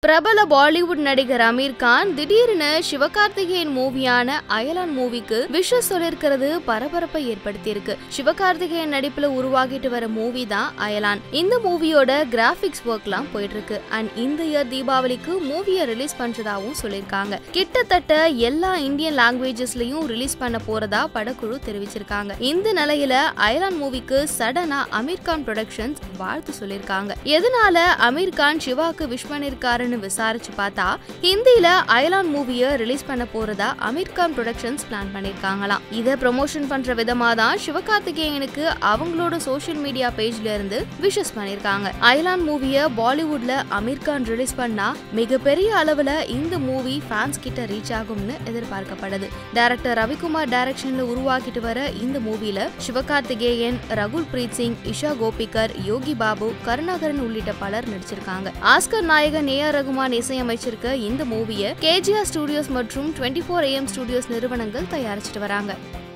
பிரபல பாலிவுட் நடிகர் அமீர் கான் திடீர்னு சிவகார்த்திகேயன் மூவியான அயலான் மூவிக்கு விஷஸ் சொல்லிருக்கிறது பரபரப்பை ஏற்படுத்தியிருக்கு சிவகார்த்திகேயன் நடிப்புல உருவாகிட்டு வர மூவி தான் அயலான் இந்த மூவியோட கிராபிக்ஸ் ஒர்க்லாம் போயிட்டு இருக்கு அண்ட் இந்த இயர் தீபாவளிக்கு மூவியை ரிலீஸ் பண்றதாவும் சொல்லியிருக்காங்க கிட்டத்தட்ட எல்லா இந்தியன் லாங்குவேஜஸ்லயும் ரிலீஸ் பண்ண போறதா படக்குழு தெரிவிச்சிருக்காங்க இந்த நிலையில அயலான் மூவிக்கு சடனா அமீர் கான் ப்ரொடக்ஷன்ஸ் வாழ்த்து சொல்லியிருக்காங்க எதனால அமீர் கான் சிவாக்கு விஷ் பண்ணிருக்காருன்னு விசாரிச்சு பார்த்தா ஹிந்தியில அயலான் மூவியை ரிலீஸ் பண்ண போறதா அமீர் கான் ப்ரொடக்ஷன்ஸ் பிளான் பண்ணிருக்காங்களாம் இதை ப்ரொமோஷன் பண்ற விதமா தான் சிவகார்த்திகேயனுக்கு அவங்களோட சோஷியல் மீடியா பேஜ்ல இருந்து விஷஸ் பண்ணிருக்காங்க அயலான் மூவியை பாலிவுட்ல அமீர் கான் ரிலீஸ் பண்ணா மிகப்பெரிய அளவுல இந்த மூவி ஃபேன்ஸ் கிட்ட ரீச் ஆகும்னு எதிர்பார்க்கப்படுது டைரக்டர் ரவிக்குமார் டைரக்ஷன்ல உருவாக்கிட்டு வர இந்த மூவில சிவகார்த்திகேயன் ரகுல் பிரீத் சிங் இஷா கோபிகர் யோகி பாபு கருணாகரன் உள்ளிட்ட பலர் நடிச்சிருக்காங்க ஆஸ்கர் நாயகன் ஏ ஆர் ரகுமான் இசையமைச்சிருக்க இந்த மூவியை கேஜிஆர் ஸ்டுடியோஸ் மற்றும் டுவெண்ட்டி ஃபோர் ஏஎம் ஸ்டுடியோஸ் நிறுவனங்கள் தயாரிச்சிட்டு வராங்க